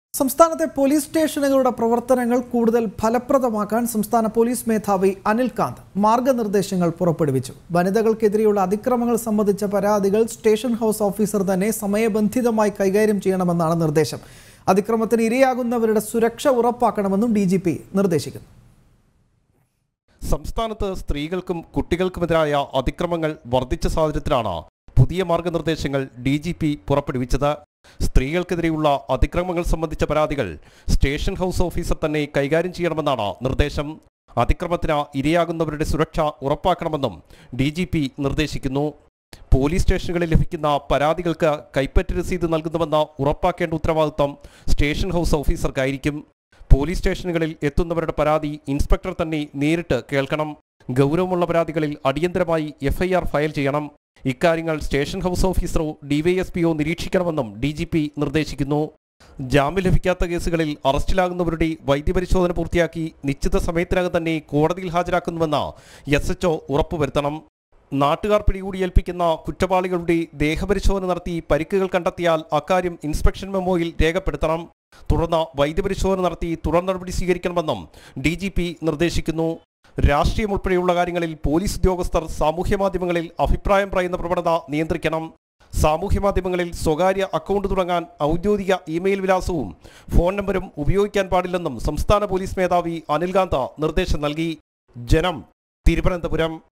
സംസ്ഥാനത്തെ പോലീസ് സ്റ്റേഷനുകളുടെ പ്രവർത്തനങ്ങൾ കൂടുതൽ ഫലപ്രദമാക്കാൻ സംസ്ഥാന പോലീസ് മേധാവി അനിൽ കാന്ത് മാർഗനിർദ്ദേശങ്ങൾ പുറപ്പെടുവിച്ചു വനിതകൾക്കെതിരെയുള്ള അതിക്രമങ്ങൾ സംബന്ധിച്ച പരാതികൾ സ്റ്റേഷൻ ഹൗസ് ഓഫീസർ തന്നെ സമയബന്ധിതമായി കൈകാര്യം ചെയ്യണമെന്നാണ് നിർദ്ദേശം അതിക്രമത്തിന് ഇരയാകുന്നവരുടെ സുരക്ഷ ഉറപ്പാക്കണമെന്നും ഡി നിർദ്ദേശിക്കുന്നു സംസ്ഥാനത്ത് സ്ത്രീകൾക്കും കുട്ടികൾക്കുമെതിരായ അതിക്രമങ്ങൾ വർദ്ധിച്ച സാഹചര്യത്തിലാണ് പുതിയ മാർഗനിർദ്ദേശങ്ങൾ ഡി ജി പി പുറപ്പെടുവിച്ചത് സ്ത്രീകൾക്കെതിരെയുള്ള അതിക്രമങ്ങൾ സംബന്ധിച്ച പരാതികൾ സ്റ്റേഷൻ ഹൗസ് ഓഫീസർ തന്നെ കൈകാര്യം ചെയ്യണമെന്നാണ് നിർദ്ദേശം അതിക്രമത്തിന് ഇരയാകുന്നവരുടെ സുരക്ഷ ഉറപ്പാക്കണമെന്നും ഡി ജി പി നിർദ്ദേശിക്കുന്നു പോലീസ് സ്റ്റേഷനുകളിൽ ലഭിക്കുന്ന പരാതികൾക്ക് കൈപ്പറ്റ് രസീത് നൽകുന്നുവെന്ന് ഉറപ്പാക്കേണ്ട ഉത്തരവാദിത്വം സ്റ്റേഷൻ ഹൗസ് ഓഫീസർക്കായിരിക്കും പോലീസ് സ്റ്റേഷനുകളിൽ എത്തുന്നവരുടെ പരാതി ഇൻസ്പെക്ടർ തന്നെ നേരിട്ട് കേൾക്കണം ഗൗരവമുള്ള പരാതികളിൽ അടിയന്തരമായി എഫ്ഐആർ ഫയൽ ചെയ്യണം ഇക്കാര്യങ്ങൾ സ്റ്റേഷൻ ഹൗസ് ഓഫീസറോ ഡിവൈഎസ്പിയോ നിരീക്ഷിക്കണമെന്നും ഡി ജി പി നിർദ്ദേശിക്കുന്നു ജാമ്യം ലഭിക്കാത്ത കേസുകളിൽ അറസ്റ്റിലാകുന്നവരുടെ വൈദ്യപരിശോധന പൂർത്തിയാക്കി നിശ്ചിത സമയത്തിനകം തന്നെ കോടതിയിൽ ഹാജരാക്കുന്നുവെന്ന് എസ് എച്ച്ഒ ഉറപ്പുവരുത്തണം നാട്ടുകാർ പിടികൂടി ഏൽപ്പിക്കുന്ന കുറ്റവാളികളുടെ ദേഹപരിശോധന നടത്തി പരിക്കുകൾ കണ്ടെത്തിയാൽ അക്കാര്യം ഇൻസ്പെക്ഷൻ മെമ്മോയിൽ രേഖപ്പെടുത്തണം തുടർന്ന് വൈദ്യപരിശോധന നടത്തി തുടർ നടപടി സ്വീകരിക്കണമെന്നും ഡി ജി പി നിർദ്ദേശിക്കുന്നു രാഷ്ട്രീയം ഉൾപ്പെടെയുള്ള കാര്യങ്ങളിൽ പോലീസ് ഉദ്യോഗസ്ഥർ സാമൂഹ്യ മാധ്യമങ്ങളിൽ അഭിപ്രായം പറയുന്ന പ്രവണത നിയന്ത്രിക്കണം സാമൂഹ്യ മാധ്യമങ്ങളിൽ സ്വകാര്യ അക്കൗണ്ട് തുടങ്ങാൻ ഔദ്യോഗിക ഇമെയിൽ വിലാസവും ഫോൺ നമ്പരും ഉപയോഗിക്കാൻ പാടില്ലെന്നും സംസ്ഥാന പോലീസ് മേധാവി അനിൽകാന്ത നിർദ്ദേശം നൽകി ജനം തിരുവനന്തപുരം